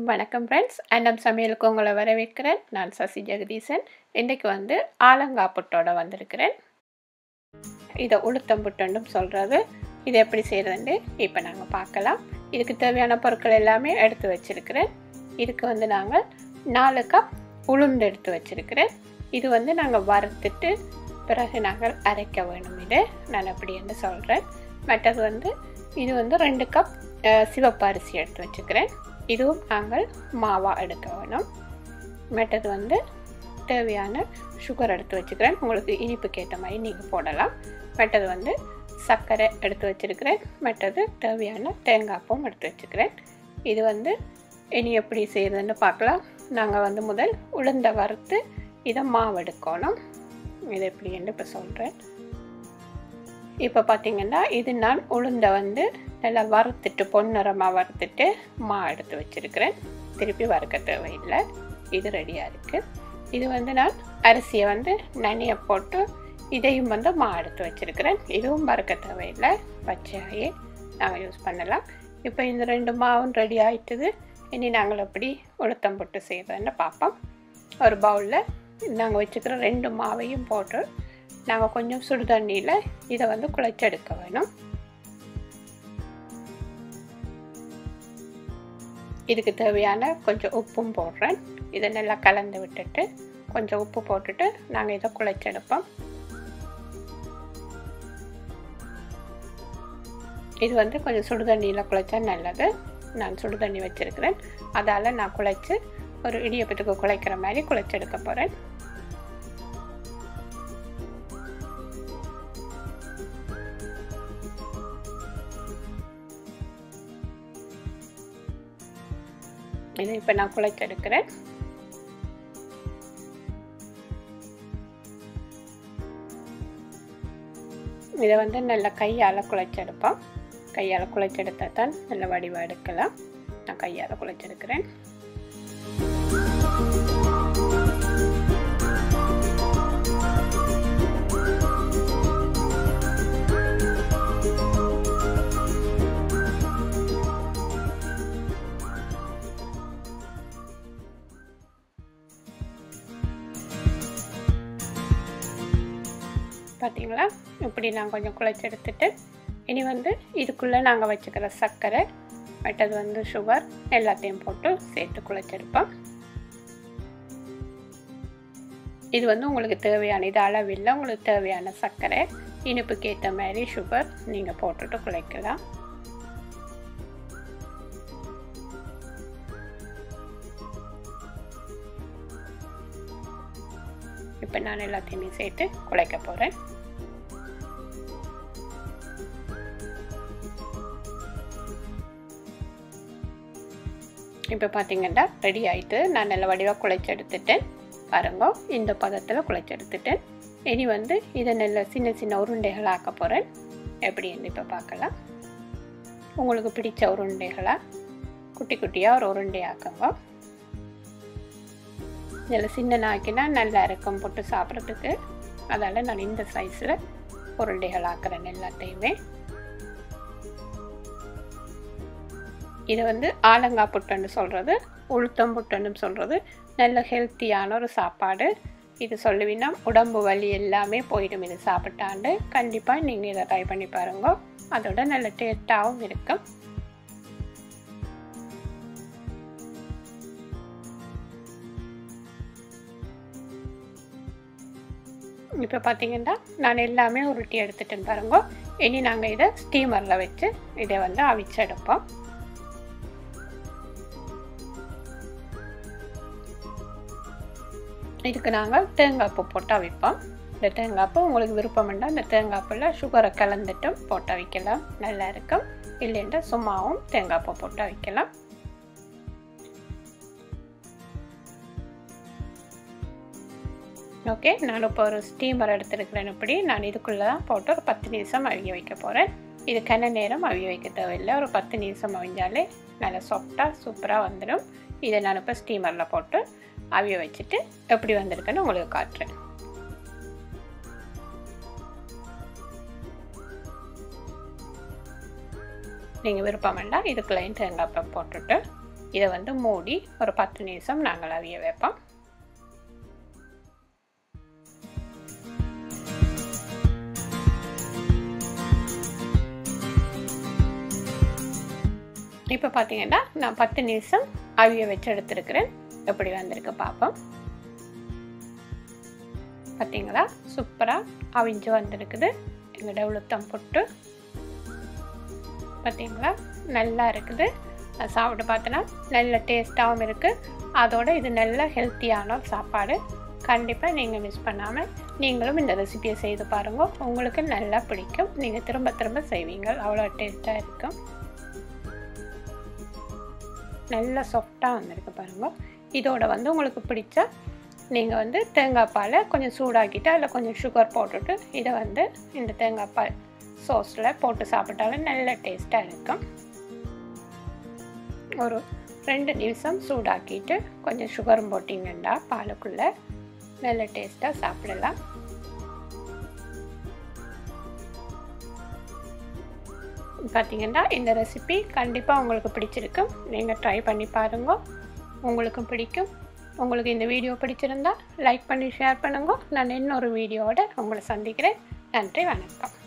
வணக்கம் ஃப்ரெண்ட்ஸ் அன்னம் சமையலுக்கு உங்களை வரவேற்கிறேன் நான் சசி ஜெகதீசன் இன்றைக்கு வந்து ஆலங்காய் புட்டோட வந்திருக்கிறேன் இதை உளுத்தம் புட்டுன்னு சொல்கிறது இது எப்படி செய்கிறதுன்னு இப்போ நாங்கள் பார்க்கலாம் இதுக்கு தேவையான பொருட்கள் எல்லாமே எடுத்து வச்சுருக்கிறேன் இதுக்கு வந்து நாங்கள் நாலு கப் உளுந்து எடுத்து வச்சுருக்கிறேன் இது வந்து நாங்கள் வறுத்துட்டு பிறகு நாங்கள் அரைக்க வேணும் இது நான் அப்படி என்று சொல்கிறேன் மற்றது வந்து இது வந்து ரெண்டு கப் சிவப்பு அரிசி எடுத்து வச்சுக்கிறேன் இதுவும் நாங்கள் மாவாக எடுக்க வேணும் மற்றது வந்து தேவையான சுகர் எடுத்து வச்சுக்கிறேன் உங்களுக்கு இனிப்புக்கு ஏற்ற மாதிரி நீங்கள் போடலாம் மற்றது வந்து சர்க்கரை எடுத்து வச்சுருக்கிறேன் மற்றது தேவையான தேங்காய்ப்பும் எடுத்து வச்சுக்கிறேன் இது வந்து இனி எப்படி செய்கிறதுன்னு பார்க்கலாம் நாங்கள் வந்து முதல் உளுந்த வறுத்து இதை மாவு எடுக்கணும் இது எப்படின்னு இப்போ சொல்கிறேன் இப்போ பார்த்தீங்கன்னா இது நான் உளுந்தை வந்து நல்லா வறுத்துட்டு பொன்னிறமாக வறுத்துட்டு மா எடுத்து வச்சுருக்கிறேன் திருப்பி வறுக்க தேவையில்லை இது ரெடியாக இருக்குது இது வந்து நான் அரிசியை வந்து நனைய போட்டு இதையும் வந்து மா எடுத்து வச்சுருக்கிறேன் இதுவும் வறுக்க தேவையில்லை பச்சையாகவே நாங்கள் யூஸ் பண்ணலாம் இப்போ இந்த ரெண்டு மாவும் ரெடி ஆகிட்டுது இனி நாங்கள் எப்படி உளுத்தம் போட்டு செய்கிறதுன்னு பார்ப்போம் ஒரு பவுலில் நாங்கள் வச்சுக்கிற ரெண்டு மாவையும் போட்டு நாங்கள் கொஞ்சம் சுடு தண்ணியில் இதை வந்து குழைச்செடுக்க வேணும் இதுக்கு தேவையான கொஞ்சம் உப்பும் போடுறேன் இதை நல்லா கலந்து விட்டுட்டு கொஞ்சம் உப்பு போட்டுட்டு நாங்கள் இதை குழைச்செடுப்போம் இது வந்து கொஞ்சம் சுடு தண்ணியில் குழைச்சா நல்லது நான் சுடு தண்ணி வச்சுருக்கிறேன் அதால் நான் குழைச்சி ஒரு இடியப்பத்துக்கு குழைக்கிற மாதிரி குழைச்செடுக்க போகிறேன் இதை இப்போ நான் குழைச்செடுக்கிறேன் இதை வந்து நல்ல கையால் குழைச்செடுப்போம் கையால் குழைச்செடுத்தால் தான் நல்ல வடிவாக எடுக்கலாம் நான் கையால் குழைச்செடுக்கிறேன் பார்த்தீங்களா இப்படி நான் கொஞ்சம் குழைச்சி எடுத்துட்டு இனி வந்து இதுக்குள்ளே நாங்கள் வச்சுக்கிற சர்க்கரை மற்றது வந்து சுகர் எல்லாத்தையும் போட்டு சேர்த்து குழைச்செடுப்போம் இது வந்து உங்களுக்கு தேவையான இது அளவில்லை உங்களுக்கு தேவையான சர்க்கரை இனிப்புக்கு ஏற்ற மாதிரி சுகர் நீங்கள் போட்டுட்டு குழைக்கலாம் இப்போ நான் எல்லாத்தையுமே சேர்த்து குழைக்க போகிறேன் இப்போ பார்த்தீங்கன்னா ரெடி ஆகிட்டு நான் நல்ல வடிவாக குழைச்சி எடுத்துட்டேன் பாருங்க இந்த பதத்தில் குழைச்சி எடுத்துட்டேன் இனி வந்து இதை நல்ல சின்ன சின்ன உருண்டைகள் ஆக்க போகிறேன் எப்படின்னு இப்போ பார்க்கலாம் உங்களுக்கு பிடிச்ச உருண்டைகளாக குட்டி குட்டியாக ஒரு உருண்டை ஆக்குங்க இதில் சின்ன நாக்கினா நல்லா இருக்கும் போட்டு சாப்பிட்றதுக்கு அதால் நான் இந்த சைஸில் உருண்டைகள் ஆக்குறேன் எல்லாத்தையுமே இது வந்து ஆலங்காய் புட்டுன்னு சொல்கிறது உளுத்தம் புட்டுன்னு சொல்கிறது நல்ல ஹெல்த்தியான ஒரு சாப்பாடு இது சொல்லுவீங்கன்னா உடம்பு வலி எல்லாமே போயிடும் இது சாப்பிட்டாண்டு கண்டிப்பாக நீங்கள் இதை ட்ரை பண்ணி பாருங்க அதோட நல்ல டேஸ்ட்டாகவும் இருக்கும் இப்போ பார்த்தீங்கன்னா நான் எல்லாமே உருட்டி எடுத்துட்டேன் பாருங்க இனி நாங்கள் இதை ஸ்டீமரில் வச்சு இதை வந்து அவிச்சு எடுப்போம் இதுக்கு நாங்கள் தேங்காய் பூ போட்டு அவிப்போம் இந்த தேங்காய் பூ உங்களுக்கு விருப்பம் இருந்தால் இந்த தேங்காய் பூவில் சுகரை கலந்துட்டும் போட்டு அவிக்கலாம் நல்லா இருக்கும் இல்லைன்னா சும்மாவும் தேங்காய் பூ போட்டு அவிக்கலாம் ஓகே நான் இப்போ ஒரு ஸ்டீமர் எடுத்துருக்கிறேன் இப்படி நான் இதுக்குள்ளே தான் போட்டு ஒரு பத்து நிமிஷம் அவிய வைக்க போகிறேன் இது கன நேரம் அவிய வைக்க தேவையில்லை ஒரு பத்து நிமிஷம் அவிஞ்சாலே நல்லா சாஃப்டாக சூப்பராக வந்துடும் இதை நான் இப்போ ஸ்டீமரில் போட்டு அவிய வச்சுட்டு எப்படி வந்திருக்குன்னு உங்களுக்கு காட்டுறேன் நீங்கள் விருப்பம் வேண்டாம் இதுக்குள்ளேயும் தேங்காய் பால் போட்டுட்டு இதை வந்து மூடி ஒரு பத்து நிமிஷம் நாங்கள் அவிய வைப்போம் இப்போ பார்த்தீங்கன்னா நான் பத்து நிமிஷம் அவிய வச்சு எடுத்துருக்கிறேன் எப்படி வந்திருக்கு பார்ப்போம் பார்த்தீங்களா சூப்பராக அவிஞ்சு வந்திருக்குது எங்களோட உளுத்தம் புட்டு பார்த்தீங்களா நல்லா இருக்குது சாப்பிட்டு பார்த்தோன்னா நல்ல டேஸ்ட்டாகவும் இருக்குது அதோட இது நல்ல ஹெல்த்தியான சாப்பாடு கண்டிப்பாக நீங்கள் மிஸ் பண்ணாமல் நீங்களும் இந்த ரெசிபியை செய்து பாருங்கள் உங்களுக்கு நல்லா பிடிக்கும் நீங்கள் திரும்ப திரும்ப செய்வீங்க அவ்வளோ டேஸ்ட்டாக இருக்கும் நல்லா சாஃப்டாக வந்திருக்கு பாருங்கள் இதோட வந்து உங்களுக்கு பிடிச்ச நீங்கள் வந்து தேங்காய் பாலை கொஞ்சம் சூடாக்கிட்டு அதில் கொஞ்சம் சுகர் போட்டுட்டு இதை வந்து இந்த தேங்காய் பால் சோஸில் போட்டு சாப்பிட்டாலும் நல்ல டேஸ்ட்டாக இருக்கும் ஒரு ரெண்டு நிமிஷம் சூடாக்கிட்டு கொஞ்சம் சுகரும் போட்டிங்கன்னா பாலுக்குள்ளே நல்ல டேஸ்ட்டாக சாப்பிடலாம் பார்த்தீங்கன்னா இந்த ரெசிபி கண்டிப்பாக உங்களுக்கு பிடிச்சிருக்கும் நீங்கள் ட்ரை பண்ணி பாருங்க உங்களுக்கும் பிடிக்கும் உங்களுக்கு இந்த வீடியோ பிடிச்சிருந்தா லைக் பண்ணி ஷேர் பண்ணுங்க நான் இன்னொரு வீடியோவோட உங்களை சந்திக்கிறேன் நன்றி வணக்கம்